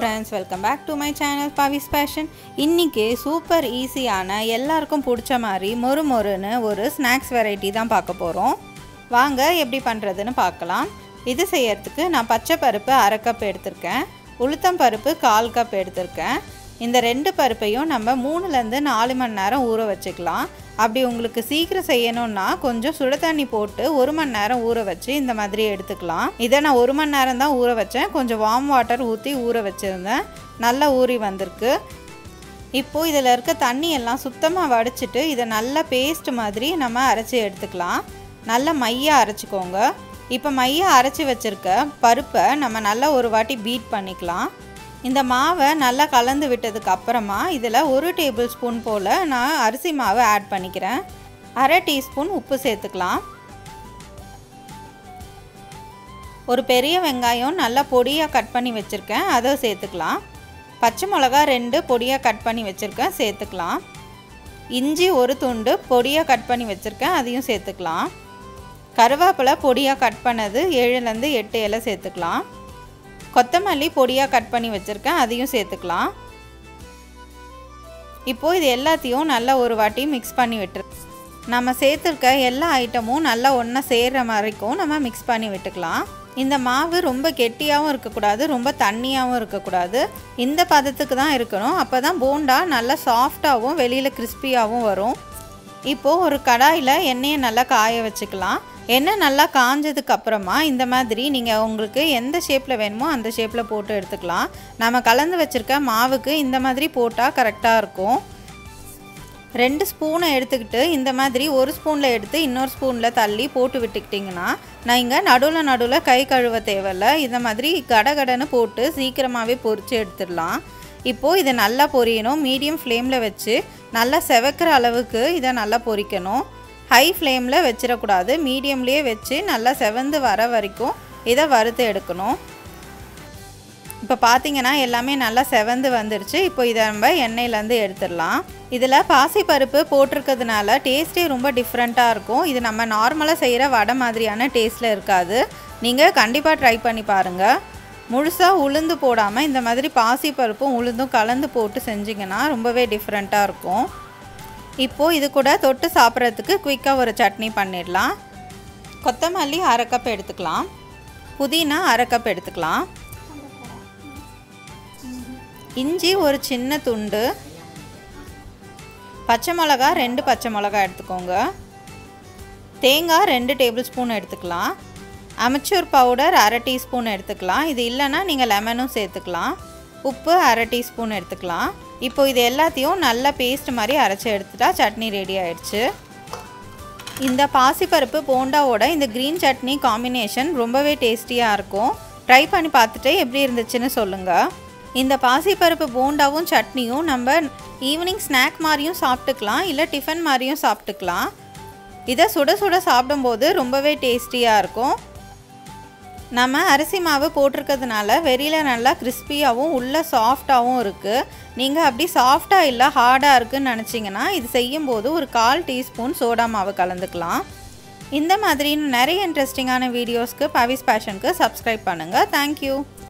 friends welcome back to my channel Pavi's passion இன்றைக்கி super ஈஸியான எல்லாருக்கும் பிடிச்ச மாதிரி மொறு மொறுன்னு ஒரு ஸ்நாக்ஸ் வெரைட்டி தான் பார்க்க போகிறோம் வாங்க எப்படி பண்ணுறதுன்னு பார்க்கலாம் இது செய்யறதுக்கு நான் பச்சை பருப்பு அரை கப் எடுத்திருக்கேன் உளுத்தம் பருப்பு கால் கப் எடுத்திருக்கேன் இந்த ரெண்டு பருப்பையும் நம்ம மூணுலேருந்து நாலு மணி நேரம் ஊற வச்சுக்கலாம் அப்படி உங்களுக்கு சீக்கிரம் செய்யணும்னா கொஞ்சம் சுட தண்ணி போட்டு ஒரு மணி நேரம் ஊற வச்சு இந்த மாதிரி எடுத்துக்கலாம் இதை நான் ஒரு மணி நேரம் தான் ஊற வச்சேன் கொஞ்சம் வார்ம் வாட்டர் ஊற்றி ஊற வச்சுருந்தேன் நல்லா ஊறி வந்திருக்கு இப்போது இதில் இருக்க தண்ணி எல்லாம் சுத்தமாக வடிச்சிட்டு இதை நல்லா பேஸ்ட் மாதிரி நம்ம அரைச்சி எடுத்துக்கலாம் நல்லா மையாக அரைச்சிக்கோங்க இப்போ மையாக அரைச்சி வச்சுருக்க பருப்பை நம்ம நல்லா ஒரு வாட்டி பீட் பண்ணிக்கலாம் இந்த மாவை நல்லா கலந்து விட்டதுக்கு அப்புறமா இதில் ஒரு டேபிள் ஸ்பூன் போல் நான் அரிசி மாவை ஆட் பண்ணிக்கிறேன் அரை டீஸ்பூன் உப்பு சேர்த்துக்கலாம் ஒரு பெரிய வெங்காயம் நல்லா பொடியாக கட் பண்ணி வச்சுருக்கேன் அதை சேர்த்துக்கலாம் பச்சை மிளகா ரெண்டு பொடியாக கட் பண்ணி வச்சுருக்கேன் சேர்த்துக்கலாம் இஞ்சி ஒரு துண்டு பொடியாக கட் பண்ணி வச்சுருக்கேன் அதையும் சேர்த்துக்கலாம் கருவேப்பிலை பொடியாக கட் பண்ணது ஏழுலேருந்து எட்டு இலை சேர்த்துக்கலாம் கொத்தமல்லி பொடியாக கட் பண்ணி வச்சுருக்கேன் அதையும் சேர்த்துக்கலாம் இப்போது இது எல்லாத்தையும் நல்லா ஒரு வாட்டி மிக்ஸ் பண்ணி விட்டுரு நம்ம சேர்த்துருக்க எல்லா ஐட்டமும் நல்லா ஒன்றா சேர்கிற மாதிரிக்கும் நம்ம மிக்ஸ் பண்ணி விட்டுக்கலாம் இந்த மாவு ரொம்ப கெட்டியாகவும் இருக்கக்கூடாது ரொம்ப தண்ணியாகவும் இருக்கக்கூடாது இந்த பதத்துக்கு தான் இருக்கணும் அப்போ தான் போண்டா நல்லா சாஃப்டாகவும் வெளியில் கிறிஸ்பியாகவும் வரும் இப்போது ஒரு கடாயில் எண்ணெயை நல்லா காய வச்சுக்கலாம் எண்ணெய் நல்லா காஞ்சதுக்கு அப்புறமா இந்த மாதிரி நீங்கள் உங்களுக்கு எந்த ஷேப்பில் வேணுமோ அந்த ஷேப்பில் போட்டு எடுத்துக்கலாம் நம்ம கலந்து வச்சுருக்க மாவுக்கு இந்த மாதிரி போட்டால் கரெக்டாக இருக்கும் ரெண்டு ஸ்பூனை எடுத்துக்கிட்டு இந்த மாதிரி ஒரு ஸ்பூனில் எடுத்து இன்னொரு ஸ்பூனில் தள்ளி போட்டு விட்டுக்கிட்டிங்கன்னா நான் இங்கே நடுவில் நடுவில் கை கழுவ தேவையில்ல இந்த மாதிரி கடகடன்னு போட்டு சீக்கிரமாகவே பொரித்து எடுத்துடலாம் இப்போது இதை நல்லா பொரியணும் மீடியம் ஃப்ளேமில் வச்சு நல்லா செவக்கிற அளவுக்கு இதை நல்லா பொரிக்கணும் ஹை ஃப்ளேமில் வச்சிடக்கூடாது மீடியம்லேயே வச்சு நல்லா செவந்து வர வரைக்கும் இதை வறுத்து எடுக்கணும் இப்போ பார்த்தீங்கன்னா எல்லாமே நல்லா செவந்து வந்துடுச்சு இப்போ இதை நம்ம எண்ணெயிலேருந்து எடுத்துடலாம் இதில் பாசிப்பருப்பு போட்டிருக்கிறதுனால டேஸ்ட்டே ரொம்ப டிஃப்ரெண்ட்டாக இருக்கும் இது நம்ம நார்மலாக செய்கிற வடை மாதிரியான டேஸ்ட்டில் இருக்காது நீங்கள் கண்டிப்பாக ட்ரை பண்ணி பாருங்கள் முழுசாக உளுந்து போடாமல் இந்த மாதிரி பாசிப்பருப்பும் உளுந்தும் கலந்து போட்டு செஞ்சிங்கன்னா ரொம்பவே டிஃப்ரெண்ட்டாக இருக்கும் இப்போது இது கூட தொட்டு சாப்பிட்றதுக்கு குயிக்காக ஒரு சட்னி பண்ணிடலாம் கொத்தமல்லி அரை கப் எடுத்துக்கலாம் புதினா அரை கப் எடுத்துக்கலாம் இஞ்சி ஒரு சின்ன துண்டு பச்சை மிளகா ரெண்டு பச்சை மிளகா எடுத்துக்கோங்க தேங்காய் ரெண்டு டேபிள் ஸ்பூன் எடுத்துக்கலாம் அமச்சூர் பவுடர் அரை டீஸ்பூன் எடுத்துக்கலாம் இது இல்லைன்னா நீங்கள் லெமனும் சேர்த்துக்கலாம் உப்பு அரை டீஸ்பூன் எடுத்துக்கலாம் இப்போ இது எல்லாத்தையும் நல்லா பேஸ்ட் மாதிரி அரைச்சி எடுத்துட்டா சட்னி ரெடி ஆயிடுச்சு இந்த பாசிப்பருப்பு போண்டாவோட இந்த க்ரீன் சட்னி காம்பினேஷன் ரொம்பவே டேஸ்டியாக இருக்கும் ட்ரை பண்ணி பார்த்துட்டு எப்படி இருந்துச்சுன்னு சொல்லுங்கள் இந்த பாசிப்பருப்பு போண்டாவும் சட்னியும் நம்ம ஈவினிங் ஸ்நாக் மாதிரியும் சாப்பிட்டுக்கலாம் இல்லை டிஃபன் மாதிரியும் சாப்பிட்டுக்கலாம் இதை சுட சுட சாப்பிடும்போது ரொம்பவே டேஸ்டியாக இருக்கும் நம்ம அரிசி மாவு போட்டிருக்கிறதுனால வெளியில் நல்லா கிறிஸ்பியாகவும் உள்ளே சாஃப்டாகவும் இருக்குது நீங்கள் அப்படி சாஃப்டாக இல்லை ஹார்டாக இருக்குதுன்னு நினச்சிங்கன்னா இது செய்யும்போது ஒரு கால் டீஸ்பூன் சோடா மாவு கலந்துக்கலாம் இந்த மாதிரி நிறைய இன்ட்ரெஸ்டிங்கான வீடியோஸ்க்கு பவிஸ் பேஷனுக்கு சப்ஸ்கிரைப் பண்ணுங்கள் தேங்க்யூ